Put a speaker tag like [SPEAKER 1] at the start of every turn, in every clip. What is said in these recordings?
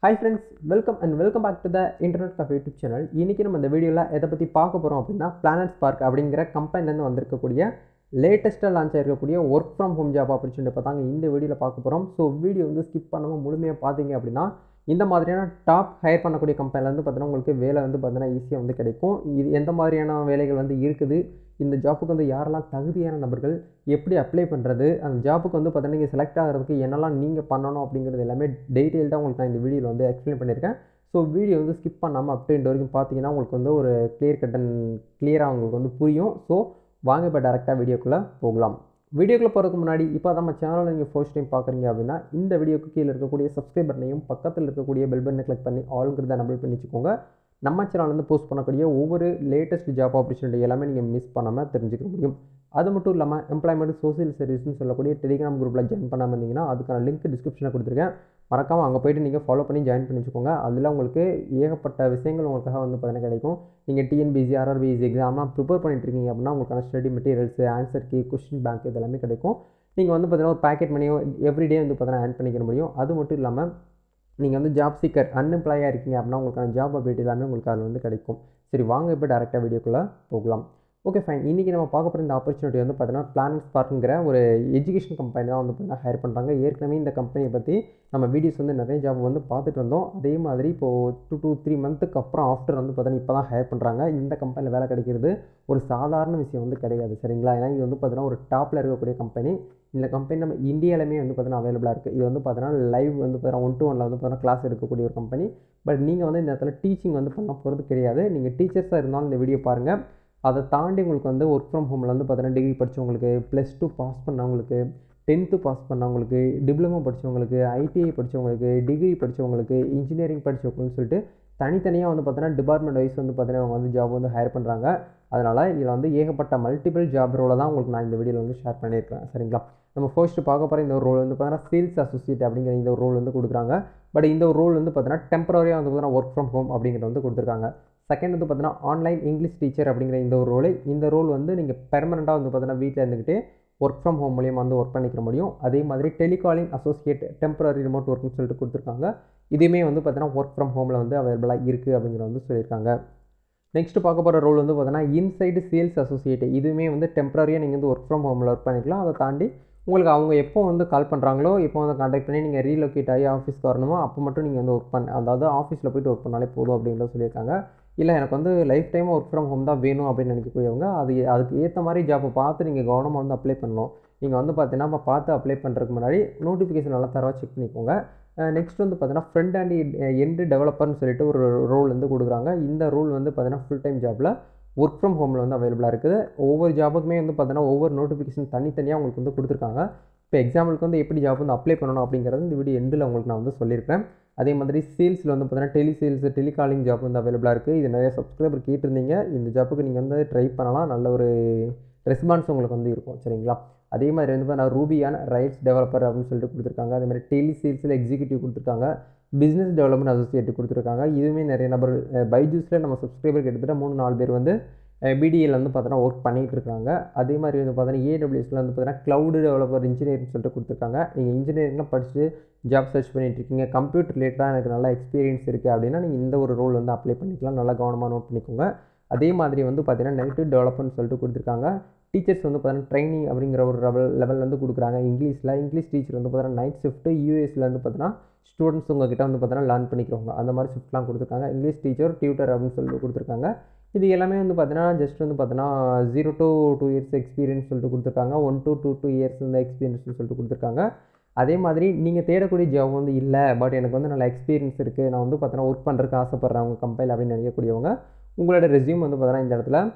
[SPEAKER 1] hi friends welcome and welcome back to the internet cafe YouTube channel இன்றைக்கி நம்ம இந்த வீடியோவில் எதை பற்றி பார்க்க போகிறோம் அப்படின்னா பிளானட் ஸ்பார்க் அப்படிங்கிற கம்பெனிலேருந்து வந்திருக்கக்கூடிய லேட்டஸ்ட்டாக லான்ச் ஆகிருக்கக்கூடிய work from home job opportunity பார்த்தாங்க இந்த வீடியோவில் பார்க்க போகிறோம் ஸோ வீடியோ வந்து ஸ்கிப் பண்ணாமல் முழுமையாக பார்த்தீங்க அப்படின்னா இந்த மாதிரியான டாப் ஹையர் பண்ணக்கூடிய கம்பெனிலேருந்து பார்த்தீங்கன்னா உங்களுக்கு வேலை வந்து பார்த்தீங்கன்னா ஈஸியாக வந்து கிடைக்கும் இது எந்த மாதிரியான வேலைகள் வந்து இருக்குது இந்த ஜாப்புக்கு வந்து யாரெல்லாம் தகுதியான நபர்கள் எப்படி அப்ளை பண்ணுறது அந்த ஜாப்புக்கு வந்து பார்த்தீங்கன்னா நீங்கள் செலக்ட் ஆகிறதுக்கு என்னெல்லாம் நீங்கள் பண்ணணும் அப்படிங்கிறது எல்லாமே டீட்டெயில்டாக உங்களுக்கு நான் இந்த வீடியோவில் வந்து எக்ஸ்பிளைன் பண்ணியிருக்கேன் ஸோ வீடியோ வந்து ஸ்கிப் பண்ணாமல் அப்படின்ற வரைக்கும் பார்த்தீங்கன்னா உங்களுக்கு வந்து ஒரு கிளியர் கட் அண்ட் கிளியராக உங்களுக்கு வந்து புரியும் ஸோ வாங்க இப்போ டேரெக்டாக வீடியோக்குள்ளே போகலாம் வீடியோக்குள்ளே போகிறதுக்கு முன்னாடி இப்போ நம்ம சேனலை நீங்கள் ஃபர்ஸ்ட் டைம் பார்க்குறீங்க அப்படின்னா இந்த வீடியோக்கு கீழே இருக்கக்கூடிய சப்ஸ்கிரைப் பட்டனையும் பக்கத்தில் இருக்கக்கூடிய பெல் பட்டனை கிளிக் பண்ணி ஆளுங்கிறத நம்பர் பண்ணி வச்சுக்கோங்க நம்ம சேனல் வந்து போஸ்ட் பண்ணக்கூடிய ஒவ்வொரு லேட்டஸ்ட் ஜாப் ஆப்பர்ச்சுனிட்டி எல்லாமே நீங்கள் மிஸ் பண்ணாமல் தெரிஞ்சுக்க முடியும் அது மட்டும் இல்லாமல் எம்ப்ளாய்மெண்ட் சோசியல் சர்வீஸ்னு சொல்லக்கூடிய டெலிகிராம் குரூப்பில் ஜாயின் பண்ணாமல் இருந்தீங்கன்னா அதுக்கான லிங்க் டிஸ்கிரிப்ஷனில் கொடுத்துருக்கேன் மறக்காமல் அங்கே போயிட்டு நீங்கள் ஃபாலோ பண்ணி ஜாயின் பண்ணி வச்சுக்கோங்க அதில் உங்களுக்கு ஏகப்பட்ட விஷயங்கள் உங்களுக்காக வந்து பார்த்தீங்கன்னா கிடைக்கும் நீங்கள் டிஎன்பிசி ஆர்ஆர்பிசி எக்ஸாம்லாம் ப்ரிப்பேர் பண்ணிட்டு இருக்கீங்க அப்படின்னா உங்களுக்கான study materials answer key question bank இது எல்லாமே கிடைக்கும் நீங்கள் வந்து பார்த்தீங்கன்னா ஒரு பேக்கெட் மணியோ எவ்ரிடே வந்து பார்த்தீங்கன்னா ஆன் பண்ணிக்க முடியும் அது மட்டும் இல்லாமல் நீங்கள் வந்து ஜாப் சீக்கர் அன்எம்ப்ளாயாக இருக்கீங்க அப்படின்னா உங்களுக்கான ஜாப் அப்டேட் எல்லாமே உங்களுக்கு அதில் வந்து கிடைக்கும் சரி வாங்க இப்போ டேரெக்டாக வீடியோக்குள்ளே போகலாம் ஓகே ஃபைன் இன்றைக்கி நம்ம பார்க்க போகிற இந்த ஆப்பர்ச்சுனிட்டி வந்து பார்த்தீங்கன்னா பிளானட் ஸ்பார்க்குங்கிற ஒரு எஜுகேஷன் கம்பெனி தான் வந்து பார்த்தீங்கன்னா ஹையர் பண்ணுறாங்க ஏற்கனவே இந்த கம்பெனியை பற்றி நம்ம வீடியோஸ் வந்து நிறைய ஜாப் வந்து பார்த்துட்டு வந்தோம் அதே மாதிரி இப்போது டூ டூ த்ரீ மந்த்துக்கு அப்புறம் ஆஃப்டர் வந்து பார்த்தீங்கன்னா இப்போ தான் ஹையர் பண்ணுறாங்க இந்த கம்பெனியில் வேலை கிடைக்கிறது ஒரு சாதாரண விஷயம் வந்து கிடையாது சரிங்களா ஏன்னா இது வந்து பார்த்தீங்கன்னா ஒரு டாப்பில் இருக்கக்கூடிய கம்பெனி இந்த கம்பெனி நம்ம இந்தியாவிலுமே வந்து பார்த்தீங்கன்னா அவைலபிளாக இருக்குது இது வந்து பார்த்தீங்கன்னா லைவ் வந்து பார்த்தீங்கன்னா ஒன் டு ஒனில் வந்து பார்த்தீங்கன்னா கிளாஸ் இருக்கக்கூடிய ஒரு கம்பெனி பட் நீங்கள் வந்து இந்த இடத்துல டீச்சிங் வந்து பண்ண போகிறது கிடையாது நீங்கள் டீச்சர்ஸாக இருந்தாலும் இந்த வீடியோ பாருங்கள் அதை தாண்டி உங்களுக்கு வந்து ஒர்க் ஃப்ரம் ஹோமில் வந்து பார்த்தீங்கன்னா டிகிரி படித்தவங்களுக்கு ப்ளஸ் டூ பாஸ் பண்ணவங்களுக்கு டென்த்து பாஸ் பண்ணவங்களுக்கு டிப்ளமோ படித்தவங்களுக்கு ஐடிஐ படித்தவங்களுக்கு டிகிரி படித்தவங்களுக்கு இன்ஜினியரிங் படித்தவங்கன்னு சொல்லிட்டு தனித்தனியாக வந்து பார்த்தீங்கன்னா டிபார்ட்மெண்ட் வைஸ் வந்து பார்த்தீங்கன்னா அவங்க வந்து ஜாப் வந்து ஹையர் பண்ணுறாங்க அதனால் இதில் வந்து ஏகப்பட்ட மல்டிபிள் ஜாப் ரோலை தான் உங்களுக்கு நான் இந்த வீடியோவில் வந்து ஷேர் பண்ணியிருக்கேன் சரிங்களா நம்ம ஃபர்ஸ்ட் பார்க்க போகிற இந்த ஒரு ரோல் வந்து பார்த்தீங்கன்னா சேல்ஸ் அசோசியேட் அப்படிங்கிற இந்த ஒரு ரோல் வந்து கொடுக்குறாங்க பட் இந்த ஒரு ரோல் வந்து பார்த்தீங்கன்னா டெம்பரரியாக வந்து பார்த்தீங்கன்னா ஒர்க் ஃப்ரம் ஹோம் அப்படிங்கிறத வந்து கொடுத்துருக்காங்க செகண்ட் வந்து பார்த்தீங்கன்னா ஆன்லைன் இங்கிலீஷ் டீச்சர் அப்படிங்கிற இந்த ஒரு ரோல் இந்த ரோல் வந்து நீங்கள் பெர்மனெண்ட்டாக வந்து பார்த்தீங்கன்னா வீட்டில் இருந்துக்கிட்டு ஒர்க் ஃப்ரம் ஹோம் மூலியமாக வந்து ஒர்க் பண்ணிக்கிற முடியும் அதே மாதிரி டெலிகாலிங் அசோசியேட் டெம்பரரி ரிமோட் ஒர்க்னு சொல்லிட்டு கொடுத்துருக்காங்க இதுவுமே வந்து பார்த்தீங்கன்னா ஒர்க் ஃப்ரம் ஹோமில் வந்து அவைலபிளாக இருக்குது அப்படிங்கிறத வந்து சொல்லியிருக்காங்க நெக்ஸ்ட் பார்க்க போகிற ரோல் வந்து பார்த்தீங்கன்னா இன்சைடு சேல்ஸ் அசோசியேட் இதுவுமே வந்து டெம்பரரியாக நீங்கள் வந்து ஒர்க் ஃப்ரம் ஹோமில் ஒர்க் பண்ணிக்கலாம் அதை தாண்டி உங்களுக்கு அவங்க எப்போ வந்து கால் பண்ணுறாங்களோ எப்போ வந்து கான்டாக்ட் பண்ணி நீங்கள் ரீலொக்கேட் ஆகி ஆஃபீஸ்க்கு வரணுமோ அப்போ மட்டும் நீங்கள் வந்து ஒர்க் பண்ண அதாவது ஆஃபீஸில் போய்ட்டு ஒர்க் பண்ணாலே போதும் அப்படின்றத சொல்லியிருக்காங்க இல்லை எனக்கு வந்து life time work from home தான் வேணும் அப்படின்னு நினைக்கக்கூடியவங்க அது அதுக்கு ஏற்ற மாதிரி ஜாப்பை பார்த்து நீங்கள் கவனமாக வந்து அப்ளை பண்ணணும் நீங்கள் வந்து பார்த்தீங்கன்னா இப்போ பார்த்து அப்ளை பண்ணுறதுக்கு முன்னாடி நோட்டிஃபிகேஷன் நல்லா தரவாக செக் பண்ணிக்கோங்க நெக்ஸ்ட் வந்து பார்த்தீங்கன்னா ஃப்ரண்ட் அண்ட் எண்டு டெவலப்பர்னு சொல்லிட்டு ஒரு ரோல் வந்து கொடுக்குறாங்க இந்த ரோல் வந்து பார்த்தீங்கன்னா ஃபுல் டைம் ஜாப்பில் ஒர்க் ஃப்ரம் ஹோமில் வந்து அவைலபிளாக இருக்குது ஒவ்வொரு ஜாபுக்குமே வந்து பார்த்தீங்கன்னா ஒவ்வொரு நோட்டிஃபிகேஷன் தனித்தனியாக உங்களுக்கு வந்து கொடுத்துருக்காங்க இப்போ எக்ஸாம்பிளுக்கு வந்து எப்படி ஜாப் வந்து அப்ளை பண்ணணும் அப்படிங்கிறது இந்த வீடியோ எண்டில் உங்களுக்கு நான் வந்து சொல்லியிருக்கேன் அதே மாதிரி சேல்ஸில் வந்து பார்த்தீங்கன்னா டெலி சேல்ஸ் டெலிகாலிங் ஜாப் வந்து அவைலபிளாக இருக்குது இது நிறைய சப்ஸ்கிரைபர் கேட்டிருந்தீங்க இந்த ஜாப்புக்கு நீங்கள் வந்து ட்ரை பண்ணலாம் நல்ல ஒரு ரெஸ்பான்ஸ் உங்களுக்கு வந்து இருக்கும் சரிங்களா அதே மாதிரி வந்து பார்த்தீங்கன்னா ரூபியான ரைட்ஸ் டெவலப்பர் அப்படின்னு சொல்லிட்டு கொடுத்துருக்காங்க அதே மாதிரி டெலி சேல்ஸில் எக்ஸிக்யூட்டிவ் கொடுத்துருக்காங்க பிஸ்னஸ் டெவலப்மெண்ட் அசோசியேட் கொடுத்துருக்காங்க இதுவுமே நிறைய நபர்கள் பைஜூஸில் நம்ம சப்ஸ்கிரைபர் கிட்டத்தட்ட மூணு நாலு பேர் வந்து பிடிஎல் வந்து பார்த்தோன்னா ஒர்க் பண்ணிகிட்டு இருக்காங்க அதே மாதிரி வந்து பார்த்தீங்கன்னா ஏடபிள்யூஎஸில் வந்து பார்த்தீங்கன்னா க்ளவுடு டெவலப்பர் இன்ஜினியரிங் சொல்லிட்டு கொடுத்துருக்காங்க நீங்கள் இன்ஜினியரிங்லாம் படிச்சுட்டு ஜாப் சர்ச் பண்ணிட்டு இருக்கீங்க கம்ப்யூட்டர் ரிலேட்டடாக எனக்கு நல்லா எக்ஸ்பீரியன்ஸ் இருக்குது அப்படின்னா நீங்கள் இந்த ஒரு ரோல் வந்து அப்ளை பண்ணிக்கலாம் நல்லா கவனமாக நோட் பண்ணிக்கோங்க அதே மாதிரி வந்து பார்த்தீங்கன்னா நெகட்டிவ் டெவலப்மெண்ட் சொல்லிட்டு கொடுத்துருக்காங்க டீச்சர்ஸ் வந்து பார்த்தீங்கன்னா ட்ரைனிங் அப்படிங்கிற ஒரு லெவல் லெவல் வந்து கொடுக்குறாங்க இங்கிலீஷில் இங்கிலீஷ் டீச்சர் வந்து பார்த்தீங்கன்னா நைட் ஷிஃப்ட்டு யூஎஸில் வந்து பார்த்தீங்கன்னா ஸ்டூடெண்ட்ஸ் உங்ககிட்ட வந்து பார்த்தீங்கன்னா லேர்ன் பண்ணிக்கிறவங்க அந்த மாதிரி ஷிஃப்ட்லாம் கொடுத்துருக்காங்க இங்கிலீஷ் டீச்சர் டியூட்டர் அப்படின்னு சொல்லிட்டு கொடுத்துருக்காங்க இது எல்லாமே வந்து பார்த்தீங்கன்னா ஜஸ்ட் வந்து பார்த்தீங்கன்னா zero to two years experience சொல்லிட்டு கொடுத்துருக்காங்க one to two two years இந்த எக்ஸ்பீரியன்ஸ் சொல்லிட்டு கொடுத்துருக்காங்க அதே மாதிரி நீங்கள் தேடக்கூடிய ஜாப் வந்து இல்லை பட் எனக்கு வந்து நல்ல எக்ஸ்பீரியன்ஸ் இருக்குது நான் வந்து பார்த்தீங்கன்னா ஒர்க் பண்ணுறதுக்கு ஆசைப்பட்றேன் உங்கள் கம்பெனி அப்படின்னு நினைக்கக்கூடியவங்க உங்களோட ரெஸ்யூம் வந்து பார்த்தீங்கன்னா இந்த இடத்துல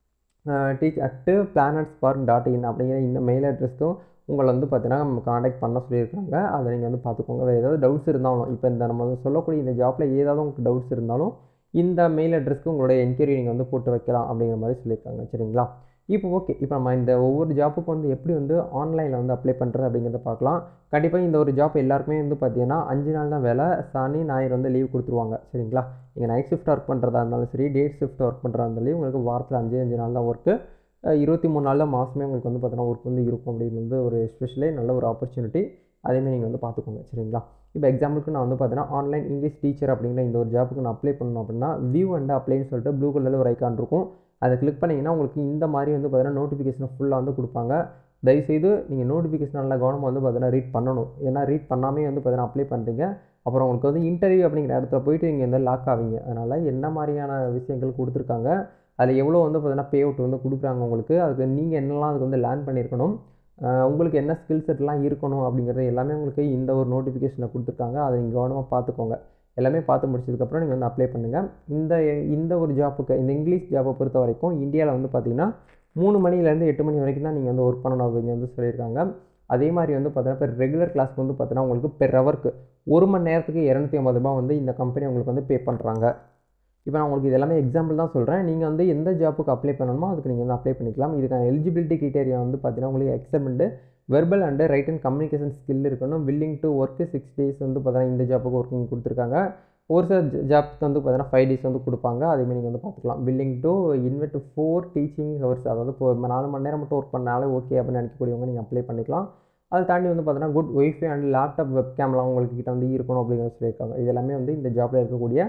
[SPEAKER 1] teach at Planet Spark dot in அப்படிங்கிற இந்த மெயில் அட்ரஸ்க்கும் உங்களை வந்து பார்த்தீங்கன்னா நம்ம காண்டாக்ட் பண்ண சொல்லியிருக்காங்க அதை நீங்கள் வந்து பார்த்துக்கோங்க வேறு ஏதாவது டவுட்ஸ் இருந்தாலும் இப்போ இந்த நம்ம சொல்லக்கூடிய இந்த ஜாப்பில் ஏதாவது உங்களுக்கு டவுட்ஸ் இருந்தாலும் இந்த மெயில் அட்ரஸ்க்கு உங்களுடைய என்கொயரி நீங்கள் வந்து போட்டு வைக்கலாம் அப்படிங்கிற மாதிரி சொல்லியிருக்காங்க சரிங்களா இப்போ ஓகே இப்போ நம்ம இந்த ஒவ்வொரு ஜாப்புக்கும் வந்து எப்படி வந்து ஆன்லைனில் வந்து அப்ளை பண்ணுறது அப்படிங்கிறத பார்க்கலாம் கண்டிப்பாக இந்த ஒரு ஜாப் எல்லாருக்குமே வந்து பார்த்தீங்கன்னா அஞ்சு நாள் தான் வேலை சனி ஞாயிறு வந்து லீவ் கொடுத்துருவாங்க சரிங்களா நீங்கள் நைட் ஷிஃப்ட் ஒர்க் பண்ணுறதா இருந்தாலும் சரி டேட் ஷிஃப்ட் ஒர்க் பண்ணுறதா இருந்தாலும் உங்களுக்கு வாரத்தில் அஞ்சு அஞ்சு நாள் தான் ஒர்க்கு இருபத்தி மூணு நாளில் மாதமே உங்களுக்கு வந்து பார்த்தீங்கன்னா ஒர்க் வந்து இருக்கும் அப்படின்னு வந்து ஒரு ஸ்பெஷலே நல்ல ஒரு ஆப்பர்ச்சுனிட்டி அதேமாதிரி நீங்கள் வந்து பார்த்துக்கோங்க சரிங்களா இப்போ எக்ஸாம்பிளுக்கு நான் வந்து பார்த்தீங்கன்னா ஆன்லைன் இங்கிலீஷ் டீச்சர் அப்படிங்கிற இந்த ஒரு ஜாப்புக்கு நான் அப்ளை பண்ணணும் அப்படின்னா வியூ அண்ட் அப்ளைன்னு சொல்லிட்டு ப்ளூ கலரில் ஒரு ஐக்கான் இருக்கும் அதை கிளிக் பண்ணிங்கன்னா உங்களுக்கு இந்த மாதிரி வந்து பார்த்தீங்கன்னா நோட்டிஃபிகேஷன் ஃபுல்லாக வந்து கொடுப்பாங்க தயவுசெய்து நீங்கள் நோட்டிஃபிகேஷன் நல்லா கவனமாக வந்து பார்த்தீங்கன்னா ரீட் பண்ணணும் ஏன்னா ரீட் பண்ணாமே வந்து பார்த்தீங்கன்னா அப்ளை பண்ணுறீங்க அப்புறம் உங்களுக்கு வந்து இன்டர்வியூ அப்படிங்கிற இடத்துல போயிட்டு நீங்கள் வந்து லாக் ஆவீங்க அதனால் என்ன மாதிரியான விஷயங்கள் கொடுத்துருக்காங்க அதில் எவ்வளோ வந்து பார்த்தீங்கன்னா பே அவுட் வந்து கொடுக்குறாங்க உங்களுக்கு அதுக்கு நீங்கள் என்னெல்லாம் அதுக்கு வந்து லேர்ன் பண்ணியிருக்கணும் உங்களுக்கு என்ன ஸ்கில் செட்லாம் இருக்கணும் அப்படிங்கிறது எல்லாமே உங்களுக்கு இந்த ஒரு நோட்டிஃபிகேஷனில் கொடுத்துருக்காங்க அதை நீங்கள் கவனமாக பார்த்துக்கோங்க எல்லாமே பார்த்து முடிச்சதுக்கப்புறம் நீங்கள் வந்து அப்ளை பண்ணுங்கள் இந்த இந்த ஒரு ஜாப்புக்கு இந்த இங்கிலீஷ் ஜாப்பை பொறுத்த வரைக்கும் இந்தியாவில் வந்து பார்த்திங்கன்னா மூணு மணிலேருந்து எட்டு மணி வரைக்கும் தான் நீங்கள் வந்து ஒர்க் பண்ணணும் அப்படிங்க வந்து சொல்லியிருக்காங்க அதே மாதிரி வந்து பார்த்தீங்கன்னா இப்போ ரெகுலர் கிளாஸ்க்கு வந்து பார்த்தீங்கன்னா உங்களுக்கு பெர் ஹவருக்கு ஒரு மணி நேரத்துக்கு இரநூத்தி ஐம்பது ரூபா வந்து இந்த கம்பெனி உங்களுக்கு வந்து பே பண்ணுறாங்க இப்போ நான் உங்களுக்கு இது எல்லாமே எக்ஸாம்பிள் தான் சொல்கிறேன் நீங்கள் வந்து எந்த ஜாப்புக்கு அப்ளை பண்ணணுமோ அதுக்கு நீங்கள் வந்து அப்ளை பண்ணிக்கலாம் இதுக்கான எலிஜிபிலிட்டி கிரிட்டேரியா வந்து பார்த்தீங்கன்னா உங்களுக்கு excellent verbal and write and communication skill இருக்கணும் willing to work six days வந்து பார்த்தீங்கன்னா இந்த ஜாப்புக்கு ஒர்க்கிங் கொடுத்துருக்காங்க ஒரு சில ஜாப்க்கு வந்து பார்த்தீங்கன்னா ஃபைவ் டேஸ் வந்து கொடுப்பாங்க அதேமாதிரி நீங்கள் வந்து பார்த்துக்கலாம் willing to invest four teaching hours அதாவது இப்போ நாலு மணி நேரம் மட்டும் ஒர்க் பண்ணாலே ஓகே அப்படின்னு நினைக்கக்கூடியவங்க நீங்கள் அப்ளை பண்ணிக்கலாம் அதை தாண்டி வந்து பார்த்தீங்கன்னா good wifi and laptop web கேம்லாம் உங்களுக்கு கிட்ட வந்து இருக்கணும் அப்படிங்கிற சொல்லியிருக்காங்க இது எல்லாமே வந்து இந்த ஜாப்பில் இருக்கக்கூடிய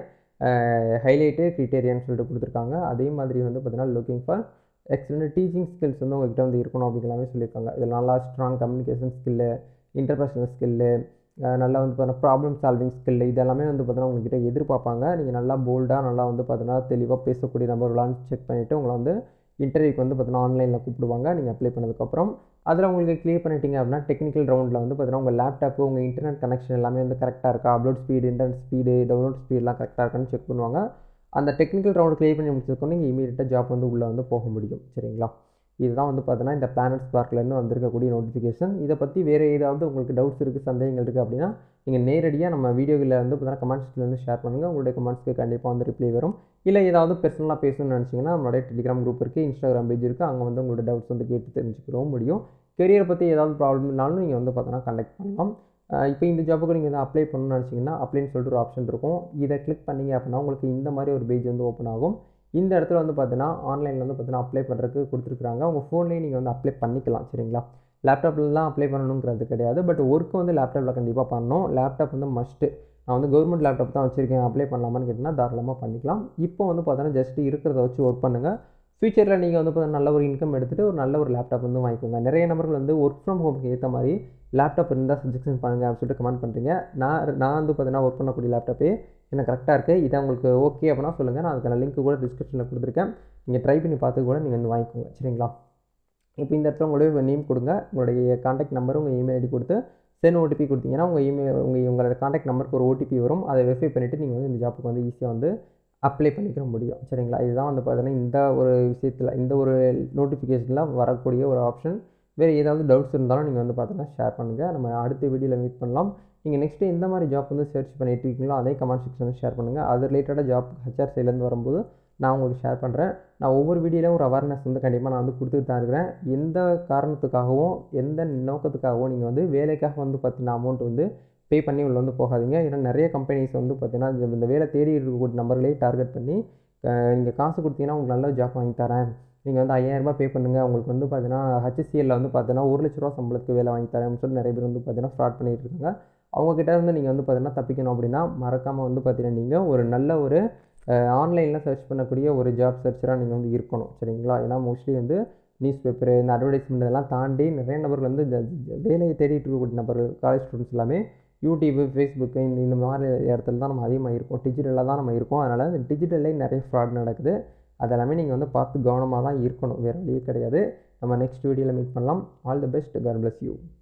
[SPEAKER 1] ஹைலைட்டு க்ரிட்டேரியான்னு சொல்லிட்டு கொடுத்துருக்காங்க அதே மாதிரி வந்து பார்த்தீங்கன்னா looking for excellent teaching skills வந்து உங்கள்கிட்ட வந்து இருக்கணும் அப்படிங்கலாமே சொல்லியிருக்காங்க இதில் நல்லா strong communication skill interpersonal skill நல்லா வந்து பார்த்தீங்கன்னா ப்ராப்ளம் சால்விங் ஸ்கில் இதெல்லாமே வந்து பார்த்தீங்கன்னா உங்கள்கிட்ட எதிர்பார்ப்பாங்க நீங்கள் நல்லா போல்டாக நல்லா வந்து பார்த்தீங்கன்னா தெளிவாக பேசக்கூடிய நபர்களான்னு செக் பண்ணிவிட்டு உங்களை வந்து இன்டர்வியூக்கு வந்து பார்த்தீங்கன்னா ஆன்லைனில் கூப்பிடுவாங்க நீங்கள் அப்ளை பண்ணதுக்கப்புறம் அதில் உங்களுக்கு கிளியர் பண்ணிட்டீங்க அப்படின்னா டெக்னிக்கல் ரவுண்டில் வந்து பார்த்தீங்கன்னா உங்கள் லேப்டாப்பு உங்கள் இன்டர்நெட் கனெக்ஷன் எல்லாமே வந்து கரெக்டாக இருக்கா upload speed internet speed download ஸ்பீடெலாம் கரெக்டாக இருக்கான்னு செக் பண்ணுவாங்க அந்த டெக்னிக்கல் ரவுண்ட் கிளியர் பண்ணி முடிச்சதுக்கு நீங்கள் இமீடியட்டாக ஜாப் வந்து உள்ளே வந்து போக முடியும் சரிங்களா இதுதான் வந்து பார்த்தீங்கன்னா இந்த பிளானட் ஸ்பார்க்லேருந்து வந்திருக்கக்கூடிய நோட்டிஃபிகேஷன் இதை பற்றி வேறு ஏதாவது உங்களுக்கு டவுட்ஸ் இருக்குது சந்தேகங்கள் இருக்குது அப்படின்னா நீங்கள் நேரடியாக நம்ம வீடியோவில் வந்து பார்த்தீங்கன்னா கமெண்ட்ஸ்லேருந்து ஷேர் பண்ணுங்கள் உங்களுடைய கமெண்ட்ஸ்க்கு கண்டிப்பாக வந்து ரிப்ளை வரும் இல்லை ஏதாவது பர்சனலாக பேசணும்னு நினச்சிங்கன்னா நம்மளுடைய டெலிகிராம் குரூப் இருக்குது இன்ஸ்டாகிராம் பேஜ் இருக்குது அங்கே வந்து உங்களோட டவுட்ஸ் வந்து கேட்டு தெரிஞ்சுக்கவும் முடியும் கெரியரை பற்றி ஏதாவது ப்ராப்ளம்னாலும் நீங்கள் வந்து பார்த்தீங்கன்னா கண்டக்ட் பண்ணலாம் இப்போ இந்த ஜாப்புக்கு நீங்கள் வந்து அப்ளை பண்ணணும்னு நினச்சிங்கன்னா அப்ளைன்னு சொல்லிட்டு ஒரு ஆப்ஷன் இருக்கும் இதை கிளிக் பண்ணிங்க அப்படின்னா உங்களுக்கு இந்த மாதிரி ஒரு பேஜ் வந்து ஓப்பன் ஆகும் இந்த இடத்துல வந்து பார்த்தீங்கன்னா ஆன்லைனில் வந்து பார்த்தீங்கன்னா அப்ளை பண்ணுறதுக்கு கொடுத்துருக்காங்க உங்கள் ஃபோன்லேயே நீங்கள் வந்து அப்ளை பண்ணிக்கலாம் சரிங்களா லேப்டாப்பில் தான் அப்ளை பண்ணணுங்கிறது கிடையாது பட் ஒர்க்கு வந்து லேப்டாப்பில் கண்டிப்பாக பண்ணணும் லேப்டாப் வந்து மஸ்ட்டு நான் வந்து கவர்மெண்ட் லேப்டாப் தான் வச்சுருக்கேன் அப்ளை பண்ணலாமான்னு கேட்டிங்கன்னா தாராளமாக பண்ணிக்கலாம் இப்போ வந்து பார்த்தீங்கன்னா ஜஸ்ட் இருக்கிறத வச்சு ஒர்க் பண்ணுங்கள் ஃபியூச்சரில் நீங்கள் வந்து பார்த்தீங்கன்னா நல்ல ஒரு இன்கம் எடுத்துகிட்டு ஒரு நல்ல ஒரு லேப்டாப் வந்து வாங்கிக்கோங்க நிறைய நபர்கள் வந்து ஒர்க் ஃப்ரம் ஹோமுக்கு ஏற்ற மாதிரி லேப்டாப் இருந்தால் சஜெக்ஷன் பண்ணுங்கள் அப்படின்னு சொல்லிட்டு கமெண்ட் பண்ணுறீங்க நான் நான் வந்து பார்த்தீங்கன்னா ஒர்க் பண்ணக்கூடிய லேப்டாப்பே எனக்கு கரெக்டாக இருக்குது இதை உங்களுக்கு ஓகே அப்படின்னா சொல்லுங்கள் நான் அதுக்கான லிங்க் கூட டிஸ்கிரிப்ஷனில் கொடுத்துருக்கேன் நீங்கள் ட்ரை பண்ணி பார்த்து கூட நீங்கள் வந்து வாங்கிக்கோங்க சரிங்களா இப்போ இந்த இடத்துல உங்களுடைய நேம் கொடுங்க உங்களுடைய காண்டாக்ட் நம்பர் உங்கள் இமெயில் ஐடி கொடுத்து சென்ட் ஓடிபி கொடுத்தீங்கன்னா உங்கள் இமெயில் உங்கள் உங்களோட காண்டாக்ட் நம்பருக்கு ஒரு ஓடிபி வரும் அதை வெரிஃபை பண்ணிவிட்டு நீங்கள் வந்து இந்த ஜாப்புக்கு வந்து ஈஸியாக வந்து அப்ளை பண்ணிக்கிற முடியும் சரிங்களா இதுதான் வந்து பார்த்தீங்கன்னா இந்த ஒரு விஷயத்தில் இந்த ஒரு நோட்டிஃபிகேஷனில் வரக்கூடிய ஒரு ஆப்ஷன் வேறு ஏதாவது டவுட்ஸ் இருந்தாலும் நீங்கள் வந்து பார்த்தீங்கன்னா ஷேர் பண்ணுங்கள் நம்ம அடுத்த வீடியோவில் மீட் பண்ணலாம் நீங்கள் நெக்ஸ்ட்டு எந்த மாதிரி ஜாப் வந்து சர்ச் பண்ணிட்டு இருக்கீங்களோ அதே கமெண்ட் செக்ஷனில் ஷேர் பண்ணுங்கள் அது ரிலேட்டடாக ஜாப் ஹெச்ஆர் சைட்லேருந்து வரும்போது நான் உங்களுக்கு ஷேர் பண்ணுறேன் நான் ஒவ்வொரு வீடியோலையும் ஒரு அவேர்னஸ் வந்து கண்டிப்பாக நான் வந்து கொடுத்துட்டு தான் இருக்கிறேன் எந்த காரணத்துக்காகவும் எந்த நோக்கத்துக்காகவும் நீங்கள் வந்து வேலைக்காக வந்து பார்த்தீங்கன்னா அமௌண்ட் வந்து பே பண்ணி உள்ள வந்து போகாதீங்க ஏன்னா நிறைய கம்பெனிஸ் வந்து பார்த்தீங்கன்னா இந்த- இந்த வேலை தேடி இருக்கக்கூடிய நம்பர்களே டார்கெட் பண்ணி நீங்கள் காசு கொடுத்தீங்கன்னா உங்களுக்கு நல்ல ஜாப் வாங்கி தரேன் நீங்கள் வந்து 5000 ரூபாய் பே பண்ணுங்கள் உங்களுக்கு வந்து பார்த்தீங்கன்னா ஹச்சிசிஎல்ல வந்து பார்த்தீங்கன்னா ஒரு லட்ச ரூபா சம்பளத்துக்கு வேலை வாங்கி தரேன்னு சொல்லி நிறைய பேர் வந்து பார்த்தீங்கன்னா ஃப்ராட் பண்ணிட்டு இருக்காங்க அவங்க கிட்ட இருந்து நீங்கள் வந்து பார்த்தீங்கன்னா தப்பிக்கணும் அப்படின்னா மறக்காமல் வந்து பார்த்தீங்கன்னா நீங்கள் ஒரு நல்ல ஒரு ஆன்லைனில் சர்ச் பண்ணக்கூடிய ஒரு ஜாப் சர்ச்சராக நீங்கள் வந்து இருக்கணும் சரிங்களா ஏன்னா மோஸ்ட்லி வந்து நியூஸ் பேப்பரு இந்த அட்வர்டைஸ்மெண்ட் இதெல்லாம் தாண்டி நிறைய நபர்கள் வந்து இந்த வேலையை தேடிட்டு இருக்கக்கூடிய நபர்கள் காலேஜ் ஸ்டூடெண்ட்ஸ் எல்லாமே யூடியூப்பு ஃபேஸ்புக்கு இந்த இந்த மாதிரி இடத்துல தான் நம்ம அதிகமாக இருக்கோம் டிஜிட்டலாக தான் நம்ம இருக்கோம் அதனால் இந்த டிஜிட்டல்லே நிறைய ஃப்ராட் நடக்குது அதெல்லாமே நீங்கள் வந்து பார்த்து கவனமாக தான் இருக்கணும் வேறு வழியே கிடையாது நம்ம நெக்ஸ்ட் வீடியோவில் மீட் பண்ணலாம் all the best God bless you